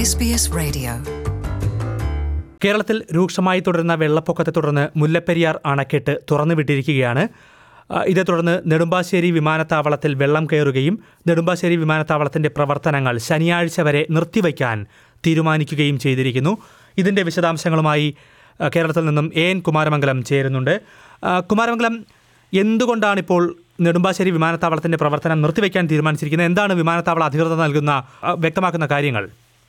SBS Radio. കേരളത്തിൽ രൂക്ഷമായി തുടരുന്ന വെള്ളപ്പൊക്കത്തെ തുടർന്ന് മുല്ലപ്പെരിയാർ അണക്കെട്ട് തുറന്നുവിട്ടിരിക്കുകയാണ് ആ, ഇതേ തുടർന്ന് നെടുമ്പാശ്ശേരി വിമാനത്താവളത്തിൽ വെള്ളം കയറുകയും നെടുമ്പാശ്ശേരി വിമാനത്താവളത്തിന്റെ പ്രവർത്തനങ്ങൾ ശനിയാഴ്ച വരെ നിർത്തിവയ്ക്കാൻ തീരുമാനിക്കുകയും ചെയ്തിരിക്കുന്നു ഇതിന്റെ വിശദാംശങ്ങളുമായി ആ, കേരളത്തിൽ നിന്നും എ എൻ കുമാരമംഗലം ചേരുന്നുണ്ട് ആ, കുമാരമംഗലം എന്തുകൊണ്ടാണ് ഇപ്പോൾ നെടുമ്പാശ്ശേരി വിമാനത്താവളത്തിന്റെ പ്രവർത്തനം നിർത്തിവെക്കാൻ തീരുമാനിച്ചിരിക്കുന്നത് എന്താണ് വിമാനത്താവള അധികൃതർ നൽകുന്ന ആ, വ്യക്തമാക്കുന്ന കാര്യങ്ങൾ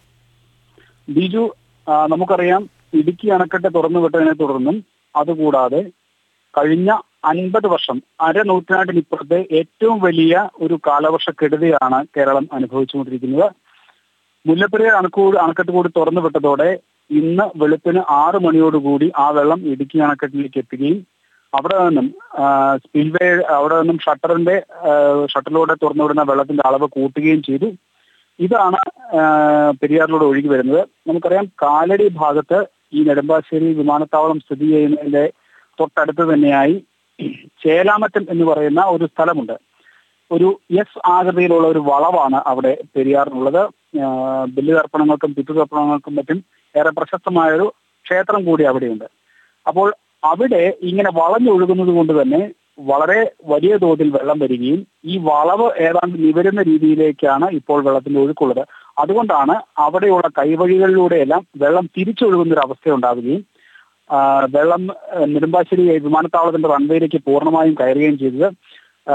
ബിജു ആ, നമുക്കറിയാം ഇടുക്കി അണക്കെട്ട് തുറന്നു വിട്ടതിനെ തുടർന്നും അതുകൂടാതെ കഴിഞ്ഞ അൻപത് വർഷം അരനൂറ്റാണ്ടിനിപ്പുറത്തെ ഏറ്റവും വലിയ ഒരു കാലവർഷക്കെടുതിയാണ് കേരളം അനുഭവിച്ചുകൊണ്ടിരിക്കുന്നത് മുല്ലപ്പെരിയാർ അണക്കൂട് അണക്കെട്ട് കൂടി തുറന്നു വിട്ടതോടെ ഇന്ന് വെളുപ്പിന് ആറ് മണിയോടുകൂടി ആ വെള്ളം ഇടുക്കി അണക്കെട്ടിലേക്ക് എത്തുകയും അവിടെ നിന്നും സ്പിൽവേ അവിടെ നിന്നും ഷട്ടറിന്റെ ആ, ഷട്ടറിലൂടെ തുറന്നുവിടുന്ന വെള്ളത്തിന്റെ അളവ് കൂട്ടുകയും ചെയ്തു ഇതാണ് ആ, പെരിയാറിലൂടെ ഒഴുകി വരുന്നത് നമുക്കറിയാം കാലടി ഭാഗത്ത് ഈ നെടുമ്പാശ്ശേരി വിമാനത്താവളം സ്ഥിതി ചെയ്യുന്നതിന്റെ തൊട്ടടുത്ത് തന്നെയായി ചേലാമറ്റം എന്ന് പറയുന്ന ഒരു സ്ഥലമുണ്ട് ഒരു എസ് ആകൃതിയിലുള്ള ഒരു വളവാണ് അവിടെ പെരിയാറിനുള്ളത് ആ, ബലിതർപ്പണങ്ങൾക്കും പിതൃതർപ്പണങ്ങൾക്കും മറ്റും ഏറെ പ്രശസ്തമായ ഒരു ക്ഷേത്രം കൂടി അവിടെയുണ്ട് അപ്പോൾ അവിടെ ഇങ്ങനെ വളഞ്ഞൊഴുകുന്നത് കൊണ്ട് തന്നെ വളരെ വലിയ തോതിൽ വെള്ളം വരികയും ഈ വളവ് ഏതാണ്ട് നിവരുന്ന രീതിയിലേക്കാണ് ഇപ്പോൾ വെള്ളത്തിന്റെ ഒഴുക്കുള്ളത് അതുകൊണ്ടാണ് അവിടെയുള്ള കൈവഴികളിലൂടെയെല്ലാം വെള്ളം തിരിച്ചൊഴുകുന്ന ഒരു അവസ്ഥ ഉണ്ടാവുകയും ആ, വെള്ളം ആ, നെടുമ്പാശ്ശേരി വിമാനത്താവളത്തിന്റെ റൺവേയിലേക്ക് പൂർണ്ണമായും കയറുകയും ചെയ്തത് ആ,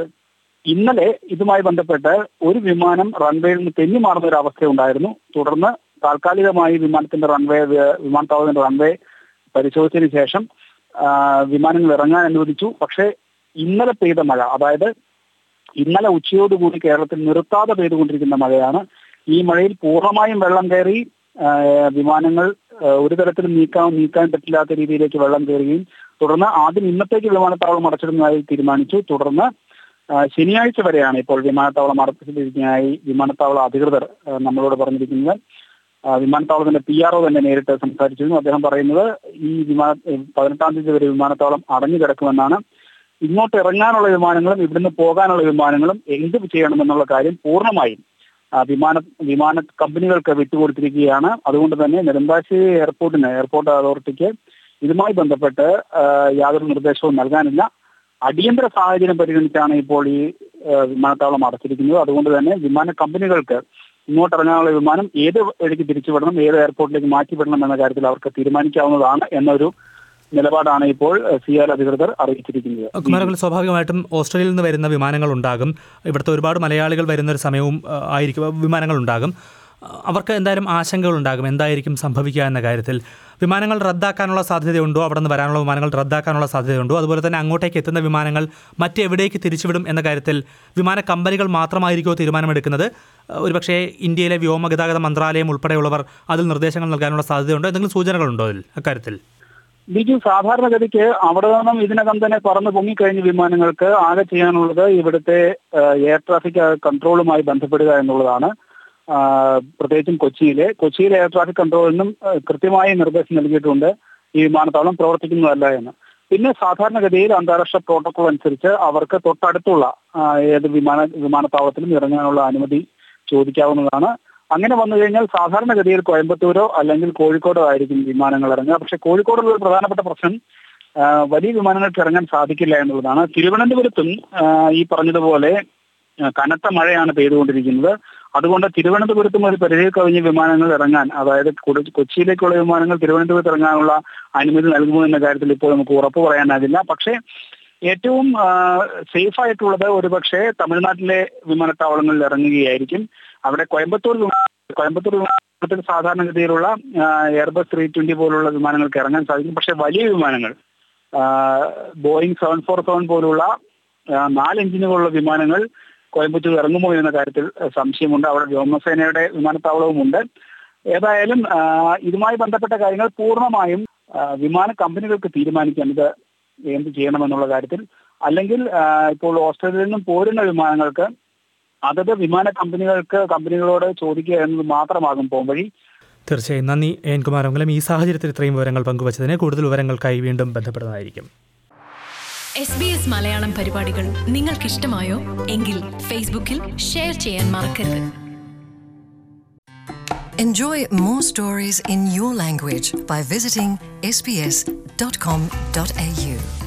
ഇന്നലെ ഇതുമായി ബന്ധപ്പെട്ട് ഒരു വിമാനം റൺവേയിൽ നിന്ന് തെന്നി മാറുന്ന ഒരു അവസ്ഥ ഉണ്ടായിരുന്നു തുടർന്ന് താൽക്കാലികമായി വിമാനത്തിന്റെ റൺവേ വിമാനത്താവളത്തിന്റെ റൺവേ പരിശോധിച്ചതിന് ശേഷം ആ, വിമാനങ്ങൾ ഇറങ്ങാൻ അനുവദിച്ചു പക്ഷേ ഇന്നലെ പെയ്ത മഴ അതായത് ഇന്നലെ ഉച്ചയോടുകൂടി കേരളത്തിൽ നിർത്താതെ പെയ്തുകൊണ്ടിരിക്കുന്ന മഴയാണ് ഈ മഴയിൽ പൂർണ്ണമായും വെള്ളം കയറി ആ, വിമാനങ്ങൾ ആ, ഒരു തരത്തിലും നീക്കാൻ നീക്കാൻ പറ്റില്ലാത്ത രീതിയിലേക്ക് വെള്ളം കയറുകയും തുടർന്ന് ആദ്യം ഇന്നത്തേക്ക് വിമാനത്താവളം അടച്ചിടുന്നതായി തീരുമാനിച്ചു തുടർന്ന് ആ, ശനിയാഴ്ച വരെയാണ് ഇപ്പോൾ വിമാനത്താവളം അടച്ചിട്ടിരിക്കുന്നതായി വിമാനത്താവള അധികൃതർ ആ, നമ്മളോട് പറഞ്ഞിരിക്കുന്നത് ആ, വിമാനത്താവളത്തിന്റെ പി ആർ ഒ തന്നെ നേരിട്ട് സംസാരിച്ചിരുന്നു അദ്ദേഹം പറയുന്നത് ഈ വിമാന പതിനെട്ടാം തീയതി വരെ വിമാനത്താവളം അടഞ്ഞു കിടക്കുമെന്നാണ് ഇങ്ങോട്ട് ഇറങ്ങാനുള്ള വിമാനങ്ങളും ഇവിടുന്ന് പോകാനുള്ള വിമാനങ്ങളും എന്ത് ചെയ്യണമെന്നുള്ള കാര്യം പൂർണ്ണമായും ആ, വിമാന വിമാന കമ്പനികൾക്ക് വിട്ടുകൊടുത്തിരിക്കുകയാണ് അതുകൊണ്ട് തന്നെ നെടുമ്പാശ്ശേരി എയർപോർട്ടിന് എയർപോർട്ട് അതോറിറ്റിക്ക് ഇതുമായി ബന്ധപ്പെട്ട് ആ, യാതൊരു നിർദ്ദേശവും നൽകാനില്ല അടിയന്തര സാഹചര്യം പരിഗണിച്ചാണ് ഇപ്പോൾ ഈ ആ, വിമാനത്താവളം അടച്ചിരിക്കുന്നത് അതുകൊണ്ട് തന്നെ വിമാന കമ്പനികൾക്ക് ഇങ്ങോട്ട് ഇറങ്ങാനുള്ള വിമാനം ഏത് വഴിക്ക് തിരിച്ചുവിടണം ഏത് എയർപോർട്ടിലേക്ക് മാറ്റിവിടണം എന്ന കാര്യത്തിൽ അവർക്ക് തീരുമാനിക്കാവുന്നതാണ് എന്നൊരു നിലപാടാണ് ഇപ്പോൾ സി ആർ അധികൃതർ അറിയിച്ചിരിക്കുന്നത് കുമാരങ്ങൾ സ്വാഭാവികമായിട്ടും ഓസ്ട്രേലിയയിൽ നിന്ന് വരുന്ന വിമാനങ്ങൾ ഉണ്ടാകും ഇവിടുത്തെ ഒരുപാട് മലയാളികൾ വരുന്ന ഒരു സമയവും ആ, ആയിരിക്കും വിമാനങ്ങൾ ഉണ്ടാകും ആ, അവർക്ക് എന്തായാലും ആശങ്കകൾ ഉണ്ടാകും എന്തായിരിക്കും സംഭവിക്കുക എന്ന കാര്യത്തിൽ വിമാനങ്ങൾ റദ്ദാക്കാനുള്ള സാധ്യതയുണ്ടോ അവിടെ നിന്ന് വരാനുള്ള വിമാനങ്ങൾ റദ്ദാക്കാനുള്ള സാധ്യതയുണ്ടോ അതുപോലെ തന്നെ അങ്ങോട്ടേക്ക് എത്തുന്ന വിമാനങ്ങൾ മറ്റെവിടേക്ക് തിരിച്ചുവിടും എന്ന കാര്യത്തിൽ വിമാന കമ്പനികൾ മാത്രമായിരിക്കുമോ തീരുമാനമെടുക്കുന്നത് ആ, ഒരുപക്ഷേ ഇന്ത്യയിലെ വ്യോമഗതാഗത മന്ത്രാലയം ഉൾപ്പെടെയുള്ളവർ അതിൽ നിർദ്ദേശങ്ങൾ നൽകാനുള്ള സാധ്യതയുണ്ടോ എന്തെങ്കിലും സൂചനകളുണ്ടോ അതിൽ അക്കാര്യത്തിൽ ബിജു സാധാരണഗതിക്ക് അവിടെ നിന്നും ഇതിനകം തന്നെ പറന്ന് പൊങ്ങിക്കഴിഞ്ഞ വിമാനങ്ങൾക്ക് ആകെ ചെയ്യാനുള്ളത് ഇവിടുത്തെ ആ, എയർ ട്രാഫിക് കൺട്രോളുമായി ബന്ധപ്പെടുക എന്നുള്ളതാണ് ആ, പ്രത്യേകിച്ചും കൊച്ചിയിലെ കൊച്ചിയിലെ എയർ ട്രാഫിക് കൺട്രോളിനും ആ, കൃത്യമായ നിർദ്ദേശം നൽകിയിട്ടുണ്ട് ഈ വിമാനത്താവളം പ്രവർത്തിക്കുന്നതല്ല എന്ന് പിന്നെ സാധാരണഗതിയിൽ അന്താരാഷ്ട്ര പ്രോട്ടോകോൾ അനുസരിച്ച് അവർക്ക് തൊട്ടടുത്തുള്ള ആ, ഏത് വിമാന വിമാനത്താവളത്തിലും ഇറങ്ങാനുള്ള അനുമതി ചോദിക്കാവുന്നതാണ് അങ്ങനെ വന്നു കഴിഞ്ഞാൽ സാധാരണഗതിയിൽ കോയമ്പത്തൂരോ അല്ലെങ്കിൽ കോഴിക്കോടോ ആയിരിക്കും വിമാനങ്ങൾ ഇറങ്ങുക പക്ഷെ കോഴിക്കോടുള്ള ഒരു പ്രധാനപ്പെട്ട പ്രശ്നം ആ, വലിയ വിമാനങ്ങൾക്ക് ഇറങ്ങാൻ സാധിക്കില്ല എന്നുള്ളതാണ് തിരുവനന്തപുരത്തും ആ, ഈ പറഞ്ഞതുപോലെ ആ, കനത്ത മഴയാണ് പെയ്തുകൊണ്ടിരിക്കുന്നത് അതുകൊണ്ട് തിരുവനന്തപുരത്തും ഒരു പരിധി കവിഞ്ഞ വിമാനങ്ങൾ ഇറങ്ങാൻ അതായത് കൊട- കൊച്ചിയിലേക്കുള്ള വിമാനങ്ങൾ തിരുവനന്തപുരത്ത് ഇറങ്ങാനുള്ള അനുമതി നൽകുമോ എന്ന കാര്യത്തിൽ ഇപ്പോൾ നമുക്ക് ഉറപ്പ് പറയാനാകില്ല പക്ഷേ ഏറ്റവും സേഫ് ആയിട്ടുള്ളത് ഒരുപക്ഷെ തമിഴ്നാട്ടിലെ വിമാനത്താവളങ്ങളിൽ ഇറങ്ങുകയായിരിക്കും അവിടെ കോയമ്പത്തൂർ വിമാ- കോയമ്പത്തൂർ വിമാനത്തിൽ സാധാരണഗതിയിലുള്ള എയർബസ് ത്രീ ട്വന്റി പോലുള്ള വിമാനങ്ങൾക്ക് ഇറങ്ങാൻ സാധിക്കും പക്ഷെ വലിയ വിമാനങ്ങൾ ആ, ബോയിങ് സെവൻ ഫോർ സെവൻ പോലുള്ള ആ, നാല് എഞ്ചിനുകളുള്ള വിമാനങ്ങൾ കോയമ്പത്തൂർ ഇറങ്ങുമോ എന്ന കാര്യത്തിൽ ആ, സംശയമുണ്ട് അവിടെ വ്യോമസേനയുടെ വിമാനത്താവളവുമുണ്ട് ഏതായാലും ആ, ഇതുമായി ബന്ധപ്പെട്ട കാര്യങ്ങൾ പൂർണ്ണമായും ആ, വിമാന കമ്പനികൾക്ക് തീരുമാനിക്കാം ഇത് എന്ത് ചെയ്യണമെന്നുള്ള കാര്യത്തിൽ അല്ലെങ്കിൽ ആ, ഇപ്പോൾ ഓസ്ട്രേലിയയിൽ നിന്നും പോരുന്ന വിമാനങ്ങൾക്ക് അതത് വിമാന കമ്പനികൾക്ക് കമ്പനികളോട് ചോദിക്കുക എന്നത് മാത്രമാകും പോംവഴി തീർച്ചയായും നന്ദി എൻ കുമാരമംഗലം ഈ സാഹചര്യത്തിൽ ഇത്രയും വിവരങ്ങൾ പങ്കുവച്ചതിന് കൂടുതൽ വിവരങ്ങൾക്കായി വീണ്ടും ബന്ധപ്പെടുന്നതായിരിക്കും എസ് ബി എസ് മലയാളം പരിപാടികൾ നിങ്ങൾക്കിഷ്ടമായോ എങ്കിൽ ഫേസ്ബുക്കിൽ ഷെയർ ചെയ്യാൻ മറക്കരുത് Enjoy more stories in your language by visiting sbs.com.au.